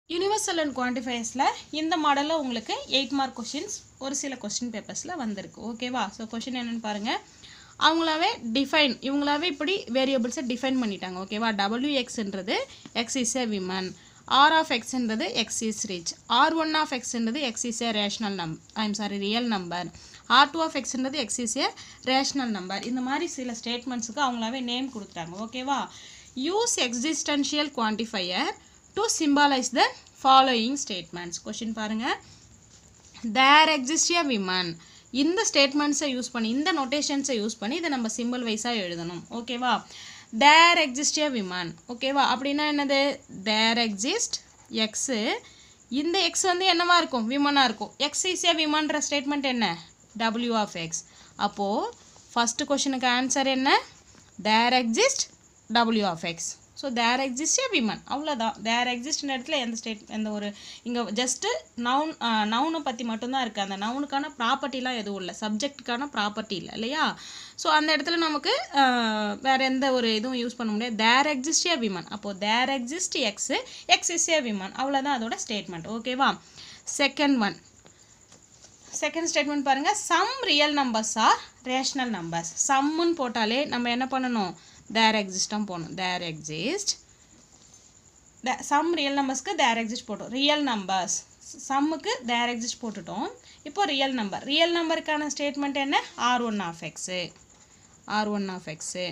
universal and குவான்டிஃபயர்ஸில் இந்த மாடலில் உங்களுக்கு எயிட் மார்க் கொஷின்ஸ் ஒரு சில கொஸ்டின் பேப்பர்ஸில் வந்திருக்கு ஓகேவா ஸோ கொஷின் என்னென்னு பாருங்கள் அவங்களாவே டிஃபைன் இவங்களாவே இப்படி வேரியபிள்ஸை டிஃபைன் பண்ணிட்டாங்க ஓகேவா டபிள்யூ எக்ஸ்ன்றது x is a woman R of எக்ஸ்ன்றது x is rich R one of எக்ஸ்ன்றது x is a rational num I'm sorry real number R two of எக்ஸ்ன்றது x is a rational number இந்த மாதிரி சில ஸ்டேட்மெண்ட்ஸுக்கு அவங்களாவே நேம் கொடுத்துட்டாங்க ஓகேவா use existential quantifier to symbolize the following statements question பாருங்க தேர் எக்ஸிஸ்ட் a விமன் இந்த ஸ்டேட்மெண்ட்ஸை யூஸ் பண்ணி இந்த நொட்டேஷன்ஸை யூஸ் பண்ணி இதை நம்ம சிம்பிள் வைஸாக எழுதணும் ஓகேவா தேர் எக்ஸிஸ்ட் a விமன் ஓகேவா அப்படின்னா என்னது தேர் எக்ஸிஸ்ட் எக்ஸு இந்த எக்ஸ் வந்து என்னவா இருக்கும் விமனாக இருக்கும் எக்ஸ் இஸ் ஏ விமன்ற ஸ்டேட்மெண்ட் என்ன டபிள்யூ ஆஃப் எக்ஸ் அப்போது ஃபஸ்ட்டு கொஷனுக்கு ஆன்சர் என்ன there exist W of x so there exist a woman அவ்வளோதான் தேர் எக்ஸிஸ்ட்ன்ற இடத்துல எந்த ஸ்டேட் எந்த ஒரு இங்கே ஜஸ்ட்டு நவுன் நவுனை பற்றி மட்டும்தான் இருக்குது அந்த நவுனுக்கான ப்ராப்பர்ட்டிலாம் எதுவும் இல்லை சப்ஜெக்ட்டுக்கான ப்ராப்பர்ட்டி இல்லை இல்லையா ஸோ அந்த இடத்துல நமக்கு ஆஹ், வேற எந்த ஒரு இதுவும் யூஸ் பண்ண முடியாது தேர் எக்ஸிஸ்ட் ஏ விமன் அப்போது there exist x x is a woman அவ்வளோதான் அதோட ஸ்டேட்மெண்ட் ஓகேவா செகண்ட் ஒன் செகண்ட் ஸ்டேட்மெண்ட் பாருங்கள் some real numbers are rational numbers சம்முன்னு போட்டாலே நம்ம என்ன பண்ணணும் தேர் எக்ஸிஸ்டம் போகணும் தேர் எக்ஸிஸ்ட் சம் ரியல் நம்பர்ஸ்க்கு தேர் எக்ஸிஸ்ட் போட்டோம் ரியல் நம்பர்ஸ் சம்முக்கு தேர் எக்ஸிஸ்ட் போட்டுட்டோம் இப்போ ரியல் நம்பர் ரியல் நம்பருக்கான ஸ்டேட்மெண்ட் என்ன R one of x R one of x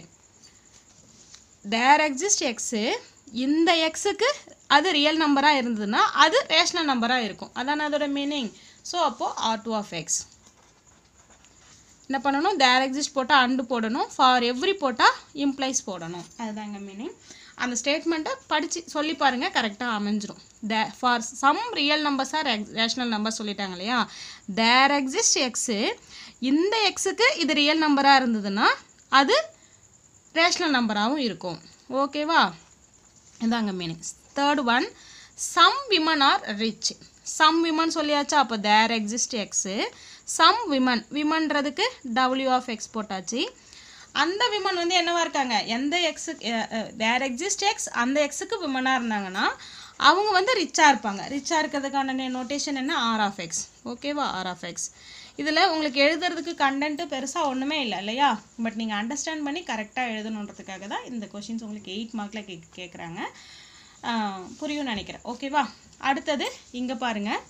there exist x இந்த எக்ஸுக்கு அது ரியல் நம்பராக இருந்ததுன்னா அது ரேஷனல் நம்பராக இருக்கும் அதான அதோட மீனிங் ஸோ அப்போது ஆர் டூ ஆஃப் எக்ஸ் என்ன பண்ணணும் தேர் எக்ஸிஸ்ட் போட்டால் அண்டு போடணும் ஃபார் எவ்ரி போட்டால் இம்ப்ளைஸ் போடணும் அதுதாங்க மீனிங் அந்த ஸ்டேட்மெண்ட்டை படித்து சொல்லி பாருங்கள் கரெக்டாக அமைஞ்சிரும் they for some real numbers are rational number சொல்லிட்டாங்க இல்லையா தேர் எக்ஸிஸ்ட் எக்ஸு இந்த எக்ஸுக்கு இது ரியல் நம்பராக இருந்ததுன்னா அது ரேஷனல் நம்பராகவும் இருக்கும் ஓகேவா இதாங்க meaning third one some women are rich some women சொல்லியாச்சா அப்போ there exist x some women விமன்றதுக்கு டபிள்யூ ஆஃப் எக்ஸ் போட்டாச்சு அந்த விமன் வந்து என்னவா இருக்காங்க எந்த எக்ஸுக்கு தேர் எக்ஸிஸ்ட் எக்ஸ் அந்த எக்ஸுக்கு விமனாக இருந்தாங்கன்னா அவங்க வந்து ரிச்சாக இருப்பாங்க ரிச்சாக இருக்கிறதுக்கான நோட்டேஷன் என்ன ஆர் ஆஃப் எக்ஸ் ஓகேவா ஆர் ஆஃப் எக்ஸ் இதில் உங்களுக்கு எழுதுறதுக்கு கண்டென்ட்டு பெருசாக ஒன்றுமே இல்லை இல்லையா பட் நீங்கள் அண்டர்ஸ்டாண்ட் பண்ணி கரெக்டாக எழுதணுன்றதுக்காக தான் இந்த கொஷின்ஸ் உங்களுக்கு எயிட் மார்க்கில் கே கேட்குறாங்க புரியும்னு நினைக்கிறேன் ஓகேவா அடுத்தது இங்கே பாருங்கள்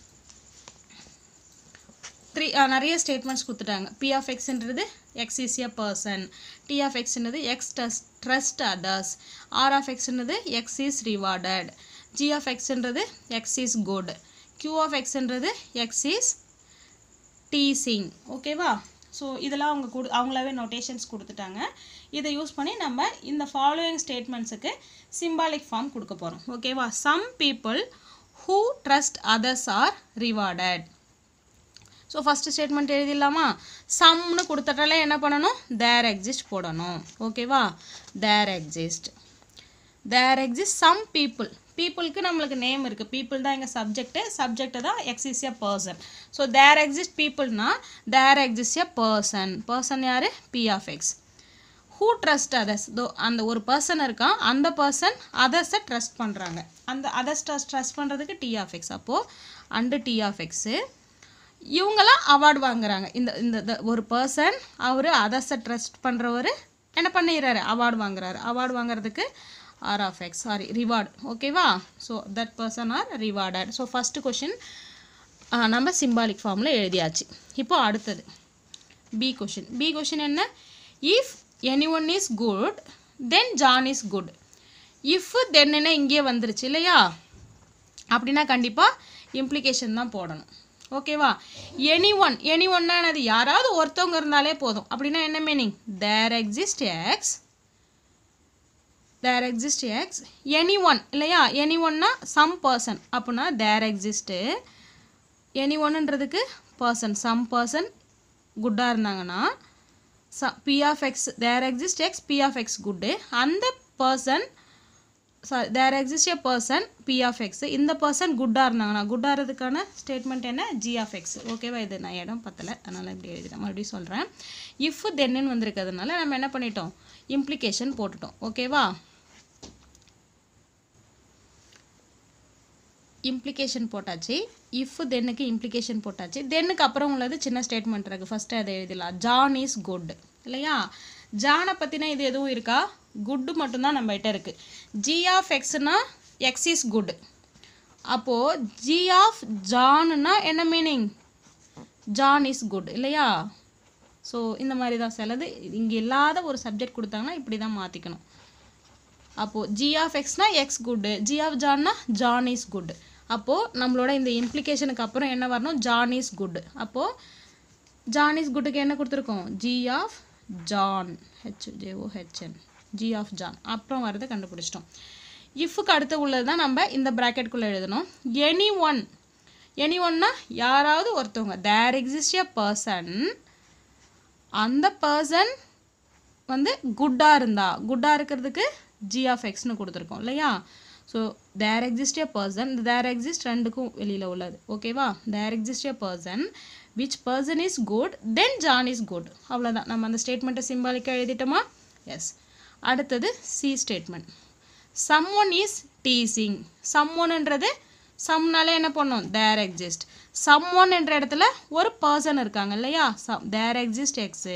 த்ரீ நிறைய ஸ்டேட்மெண்ட்ஸ் கொடுத்துட்டாங்க பி ஆஃப் எக்ஸ்ன்றது x is a person T of எக்ஸ்ன்றது x does trust others R of எக்ஸ்ன்றது x is rewarded G of எக்ஸ்ன்றது x is good Q of எக்ஸ்ன்றது எக்ஸ் இஸ் டீசிங் ஓகேவா ஸோ இதெல்லாம் அவங்க கொடு அவங்களாவே நோட்டேஷன்ஸ் கொடுத்துட்டாங்க இதை யூஸ் பண்ணி நம்ம இந்த ஃபாலோயிங் ஸ்டேட்மெண்ட்ஸுக்கு சிம்பாலிக் ஃபார்ம் கொடுக்க போகிறோம் ஓகேவா some people who trust others are rewarded so first statement எழுதிடலாமா சம்னு கொடுத்துட்டாலே என்ன பண்ணணும் தேர் எக்ஸிஸ்ட் போடணும் ஓகேவா there exist there exist some people பீப்புளுக்கு நம்மளுக்கு நேம் இருக்குது பீப்புள் தான் எங்கள் சப்ஜெக்ட்டு சப்ஜெக்ட் தான் x is a person so there exist பீப்புள்னா there exist a person person யார் P of x who trust others though அந்த ஒரு பர்சன் இருக்கான் அந்த பர்சன் அதர்ஸை ட்ரஸ்ட் பண்ணுறாங்க அந்த அதர்ஸ் ட்ரஸ்ட் ட்ரஸ்ட் பண்ணுறதுக்கு டி ஆஃப் எக்ஸ் அப்போது அண்டு டி ஆஃப் எக்ஸு இவங்களாம் அவார்டு வாங்குறாங்க இந்த இந்த இந்த ஒரு பர்சன் அவர் அதர்ஸை ட்ரஸ்ட் பண்ணுறவர் என்ன பண்ணிடுறாரு அவார்டு வாங்குறாரு அவார்டு வாங்குறதுக்கு R of x sorry reward ஓகேவா so that person are rewarded so first question நம்ம சிம்பாலிக் ஃபார்மில் எழுதியாச்சு இப்போ அடுத்தது பி கொஷின் பி கொஷின் என்ன if any one is good then John is good if then என்ன இங்கேயே வந்துருச்சு இல்லையா அப்படின்னா கண்டிப்பாக இம்ப்ளிகேஷன் தான் போடணும் ஓகேவா எனி ஒன் எனி ஒன்னா என்னது யாராவது ஒருத்தவங்க இருந்தாலே போதும் அப்படின்னா என்ன meaning there exist x there exist x any one இல்லையா எனி ஒன்னா சம் பர்சன் அப்படின்னா தேர் எக்ஸிஸ்ட்டு எனி ஒன்னுன்றதுக்கு பர்சன் சம் பர்சன் குட்டாக இருந்தாங்கன்னா ச P of x there exist x P of x good அந்த person sorry there exist a person P of x இந்த பர்சன் குட்டாக இருந்தாங்கன்னா குட்டாகிறதுக்கான ஸ்டேட்மெண்ட் என்ன ஜி ஆஃப் எக்ஸ் ஓகேவா இது நான் இடம் பத்தலை அதனால் இப்படி எழுதுறேன் மறுபடியும் சொல்கிறேன் இஃப் தென்னுன்னு வந்திருக்கிறதுனால நம்ம என்ன பண்ணிட்டோம் இம்ப்ளிகேஷன் போட்டுட்டோம் ஓகேவா இம்ப்ளிகேஷன் போட்டாச்சு இஃப் தென்னுக்கு இம்ப்ளிகேஷன் போட்டாச்சு தென்னுக்கு அப்புறம் உள்ளது சின்ன ஸ்டேட்மெண்ட் இருக்குது ஃபஸ்ட்டு அதை எழுதிடலாம் ஜான் இஸ் குட் இல்லையா ஜானை பற்றின இது எதுவும் இருக்கா குட்டு மட்டும்தான் நம்மகிட்ட இருக்குது ஜி ஆஃப் எக்ஸ்னா எக்ஸ் இஸ் குட் அப்போது ஜி ஆஃப் ஜான்னா என்ன மீனிங் ஜான் இஸ் குட் இல்லையா ஸோ இந்த மாதிரி தான் சிலது இங்கே இல்லாத ஒரு சப்ஜெக்ட் கொடுத்தாங்கன்னா இப்படி தான் மாற்றிக்கணும் அப்போது ஜி ஆஃப் எக்ஸ்னா எக்ஸ் குட்டு ஜி ஆஃப் ஜான்னா ஜான் இஸ் குட் அப்போது நம்மளோட இந்த இம்ப்ளிகேஷனுக்கு அப்புறம் என்ன வரணும் ஜான் இஸ் குட் அப்போது ஜான் இஸ் குட்டுக்கு என்ன கொடுத்துருக்கோம் G of John H J O H N G of John அப்புறம் வரதை கண்டுபிடிச்சிட்டோம் இஃப்க்கு அடுத்து உள்ளது தான் நம்ம இந்த ப்ராக்கெட்குள்ளே எழுதணும் எனி ஒன் எனி ஒன்னா யாராவது ஒருத்தவங்க தேர் எக்ஸிஸ்ட் எ பர்சன் அந்த பர்சன் வந்து குட்டாக இருந்தா குட்டாக இருக்கிறதுக்கு ஜி ஆஃப் எக்ஸ்னு கொடுத்துருக்கோம் இல்லையா so there exist a person there exist ரெண்டுக்கும் வெளியில் உள்ளது ஓகேவா there exist a person which person is good then John is good அவ்வளோதான் நம்ம அந்த ஸ்டேட்மெண்ட்டை சிம்பாலிக்காக எழுதிட்டோமா எஸ் அடுத்தது C statement some one is teasing some ஒன்ன்றது சம்னாலே என்ன பண்ணோம் தேர் எக்ஸிஸ்ட் சம் ஒன் என்ற இடத்துல ஒரு பர்சன் இருக்காங்க இல்லையா some there exist x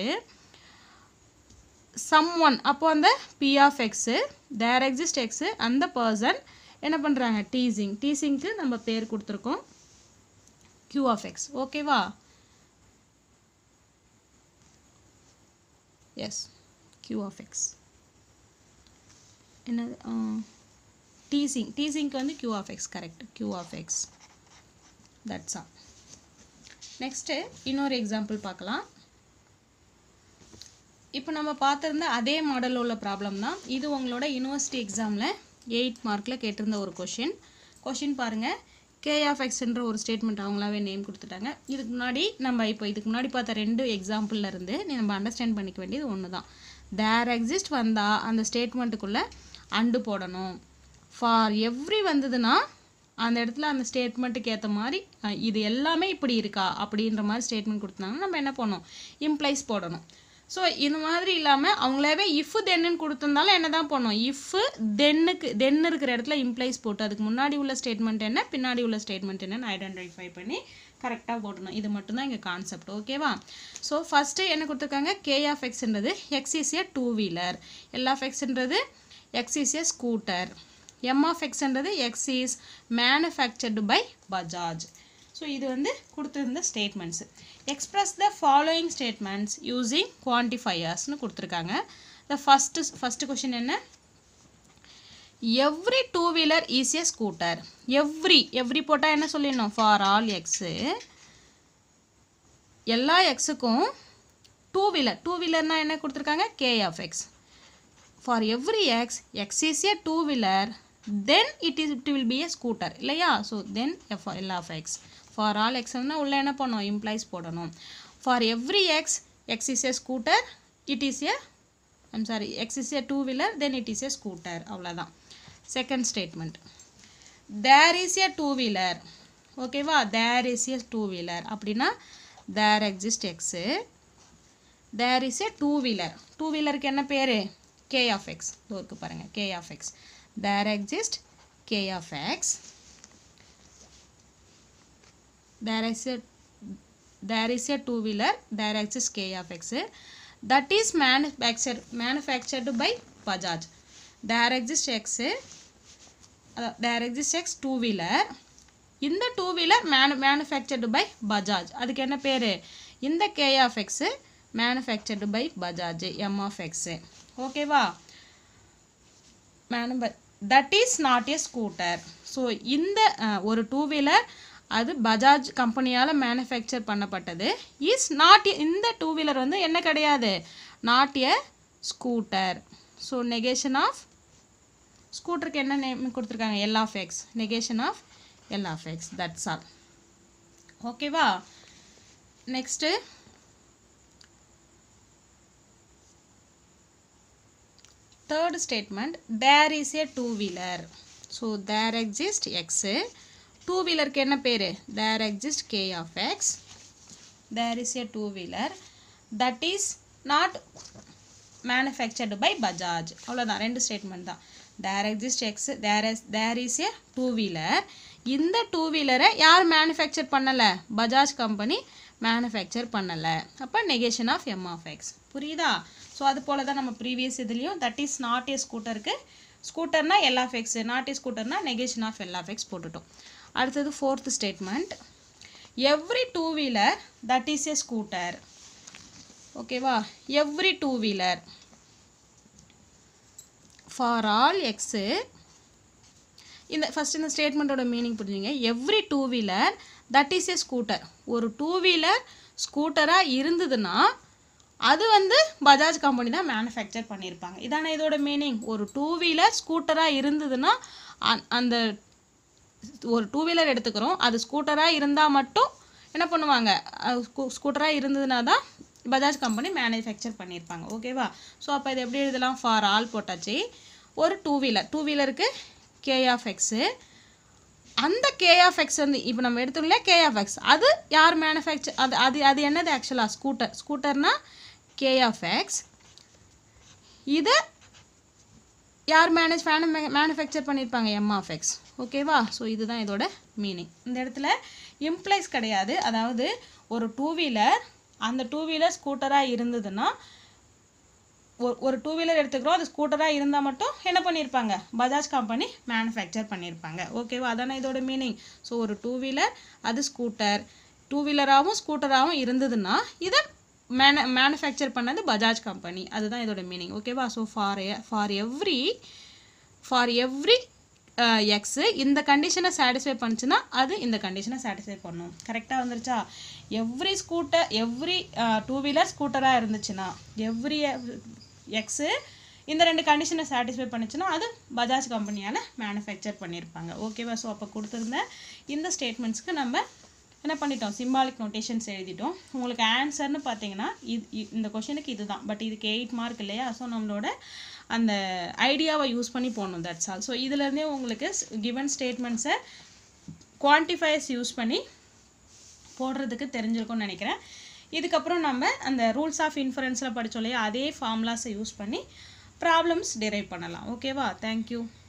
some one அப்போ அந்த P of x there exist X அந்த பர்சன் என்ன பண்ணுறாங்க டீசிங் டீசிங்க்கு நம்ம பேர் கொடுத்துருக்கோம் q ஆஃப் எக்ஸ் ஓகேவா எஸ் q ஆஃப் எக்ஸ் என்னது டீசிங் டீசிங்க்கு வந்து q of X correct q of X that's all next இன்னொரு எக்ஸாம்பிள் பார்க்கலாம் இப்போ நம்ம பார்த்துருந்த அதே மாடலில் உள்ள ப்ராப்ளம் தான் இது உங்களோட யூனிவர்சிட்டி எக்ஸாமில் எயிட் மார்க்கில் கேட்டிருந்த ஒரு கொஷின் கொஷின் பாருங்கள் கே ஆஃப் எக்ஸ்ன்ற ஒரு ஸ்டேட்மெண்ட் அவங்களாவே நேம் கொடுத்துட்டாங்க இதுக்கு முன்னாடி நம்ம இப்போ இதுக்கு முன்னாடி பார்த்த ரெண்டு எக்ஸாம்பிள்ல இருந்து நீ நம்ம அண்டர்ஸ்டாண்ட் பண்ணிக்க வேண்டியது ஒன்று தான் தேர் எக்ஸிஸ்ட் வந்தால் அந்த ஸ்டேட்மெண்ட்டுக்குள்ளே அண்டு போடணும் ஃபார் எவ்ரி வந்ததுன்னா அந்த இடத்துல அந்த ஸ்டேட்மெண்ட்டுக்கு ஏற்ற மாதிரி அஹ், இது எல்லாமே இப்படி இருக்கா அப்படின்ற மாதிரி ஸ்டேட்மெண்ட் கொடுத்தாங்கன்னா நம்ம என்ன பண்ணணும் இம்ப்ளைஸ் போடணும் ஸோ இந்த மாதிரி இல்லாமல் அவங்களாவே இஃப் தென்னுன்னு கொடுத்துருந்தாலும் என்ன தான் பண்ணணும் இஃப் தென்னுக்கு தென் இருக்கிற இடத்துல இம்ப்ளைஸ் போட்டு அதுக்கு முன்னாடி உள்ள ஸ்டேட்மெண்ட் என்ன பின்னாடி உள்ள ஸ்டேட்மெண்ட் என்னன்னு ஐடென்டிஃபை பண்ணி கரெக்டாக போடணும் இது மட்டும்தான் இங்கே கான்செப்ட் ஓகேவா ஸோ ஃபஸ்ட்டு என்ன கொடுத்துருக்காங்க கே ஆஃப் எக்ஸ்ன்றது x is a two wheeler L of எக்ஸ்ன்றது x is a scooter M of எக்ஸ்ன்றது x is manufactured by Bajaj so இது வந்து கொடுத்துருந்த statements express the following statements using குவான்டிஃபையர்ஸ்னு கொடுத்துருக்காங்க த ஃபஸ்ட்டு ஃபஸ்ட்டு கொஷின் என்ன every two wheeler is a scooter every every போட்டால் என்ன சொல்லிடணும் ஃபார் ஆல் எக்ஸு எல்லா எக்ஸுக்கும் டூ வீலர் டூ வீலர்னால் என்ன கொடுத்துருக்காங்க K of x for every x x is a two wheeler then it is it will be a scooter இல்லையா so then if L of x for all எக்ஸ்னா உள்ள என்ன பண்ணணும் இம்ப்ளைஸ் போடணும் for every x x is a scooter it is a I'm sorry x is a two wheeler then it is a scooter அவ்வளோதான் second statement there is a two wheeler ஓகேவா there is a two wheeler அப்படின்னா there exist x there is a two wheeler two வீலருக்கு என்ன பேர் K of x இருக்கு பாருங்கள் K of x there exist K of x there is a there is a two wheeler there exists k of x that is manufactured manufactured by bajaj there exists x uh, there exists x two wheeler இந்த two wheeler manu manufactured by Bajaj அதுக்கு என்ன பேர் இந்த K of x manufactured by Bajaj M of x ஓகேவா manu that is not a scooter so இந்த ah, ஒரு two wheeler அது பஜாஜ் கம்பெனியால் மேனுஃபேக்சர் பண்ணப்பட்டது இஸ் நாட் இந்த டூ வீலர் வந்து என்ன கிடையாது not a scooter so negation of ஸ்கூட்டருக்கு என்ன நேம் கொடுத்துருக்காங்க L of x negation of L of X that's all ஓகேவா next third statement there is a two wheeler so there exists x two wheeler க்கு என்ன பேரு there exists k of x there is a two wheeler that is not manufactured by bajaj அவ்வளோதான் ரெண்டு statement தான் there exists x there is there is a two wheeler இந்த two வீலரை யார் manufacture பண்ணலை பஜாஜ் கம்பெனி மேனுஃபேக்சர் பண்ணலை அப்போ negation of M of x புரியுதா ஸோ அது போல தான் நம்ம ப்ரீவியஸ் இதுலேயும் தட் இஸ் நாட் ஏ ஸ்கூட்டருக்கு ஸ்கூட்டர்னா L of x not a ஸ்கூட்டர்னா negation of L of x போட்டுட்டோம் அடுத்தது fourth statement every two wheeler that is a scooter ஓகேவா every two wheeler for all x இந்த ஃபஸ்ட் இந்த ஸ்டேட்மெண்ட்டோட மீனிங் புரிஞ்சுங்க every two wheeler that is a scooter ஒரு two wheeler ஸ்கூட்டராக இருந்ததுன்னா அது வந்து பஜாஜ் கம்பெனி தான் மேனுஃபேக்சர் பண்ணியிருப்பாங்க இதானே இதோட மீனிங் ஒரு டூ வீலர் ஸ்கூட்டராக இருந்ததுன்னா அ- அந்த ஒரு டூ வீலர் எடுத்துக்கிறோம் அது ஸ்கூட்டராக இருந்தால் மட்டும் என்ன பண்ணுவாங்க ஸ்கூட்டராக இருந்ததுனா தான் பஜாஜ் கம்பெனி மேனுஃபேக்சர் பண்ணியிருப்பாங்க ஓகேவா ஸோ அப்போ இது எப்படி எழுதலாம் ஃபார் ஆல் போட்டாச்சு ஒரு டூ வீலர் டூ வீலருக்கு கே ஆஃப் எக்ஸு அந்த கே ஆஃப் எக்ஸ் வந்து இப்போ நம்ம எடுத்துள்ள கே ஆஃப் எக்ஸ் அது யார் மேனுஃபேக்சர் அது அது அது என்னது ஆக்சுவலாக ஸ்கூட்டர் ஸ்கூட்டர்னா கே ஆஃப் எக்ஸ் இதை யார் மேனேஜ் மேனு மேனுஃபேக்சர் பண்ணியிருப்பாங்க எம் ஆஃப் எக்ஸ் ஓகேவா ஸோ இதுதான் இதோட மீனிங் இந்த இடத்துல இம்ப்ளைஸ் கிடையாது அதாவது ஒரு டூ வீலர் அந்த டூ வீலர் ஸ்கூட்டராக இருந்ததுன்னா ஒரு ஒரு டூ வீலர் எடுத்துக்கிறோம் அது ஸ்கூட்டராக இருந்தால் மட்டும் என்ன பண்ணியிருப்பாங்க பஜாஜ் கம்பெனி மேனுஃபேக்சர் பண்ணியிருப்பாங்க ஓகேவா அதானே இதோட மீனிங் ஸோ ஒரு டூ வீலர் அது ஸ்கூட்டர் டூ வீலராகவும் ஸ்கூட்டராகவும் இருந்ததுன்னா இதை மேனு மேனுஃபேக்சர் பண்ணது பஜாஜ் கம்பெனி அதுதான் இதோட மீனிங் ஓகேவா so for for every for every x இந்த கண்டிஷனை சாட்டிஸ்ஃபை பண்ணுச்சுன்னா அது இந்த கண்டிஷனை சாட்டிஸ்ஃபை பண்ணும் கரெக்டாக வந்துருச்சா every scooter every two wheeler ஸ்கூட்டராக இருந்துச்சுன்னா எவ்ரி எக்ஸு இந்த ரெண்டு கண்டிஷனை சாட்டிஸ்ஃபை பண்ணுச்சுன்னா அது பஜாஜ் கம்பெனியால் மேனுஃபேக்சர் பண்ணியிருப்பாங்க ஓகேவா ஸோ அப்போ கொடுத்துருந்த இந்த ஸ்டேட்மெண்ட்ஸ்க்கு நம்ம என்ன பண்ணிட்டோம் சிம்பாலிக் நோட்டேஷன்ஸ் எழுதிட்டோம் உங்களுக்கு ஆன்சர்னு பார்த்தீங்கன்னா இது இ- இந்த கொஷனுக்கு இதுதான் பட் இதுக்கு எயிட் மார்க் இல்லையா ஸோ நம்மளோட அந்த ஐடியாவை யூஸ் பண்ணி போகணும் தட்ஸ் ஆல் ஸோ இதுலேருந்தே உங்களுக்கு கிவன் ஸ்டேட்மெண்ட்ஸை குவான்டிஃபைஸ் யூஸ் பண்ணி போடுறதுக்கு தெரிஞ்சிருக்கும்னு நினைக்கிறேன் இதுக்கப்புறம் நம்ம அந்த ரூல்ஸ் ஆஃப் இன்ஃபரன்ஸில் படித்தோம் இல்லையா அதே ஃபார்முலாஸை யூஸ் பண்ணி ப்ராப்ளம்ஸ் டிரைவ் பண்ணலாம் ஓகேவா தேங்க்யூ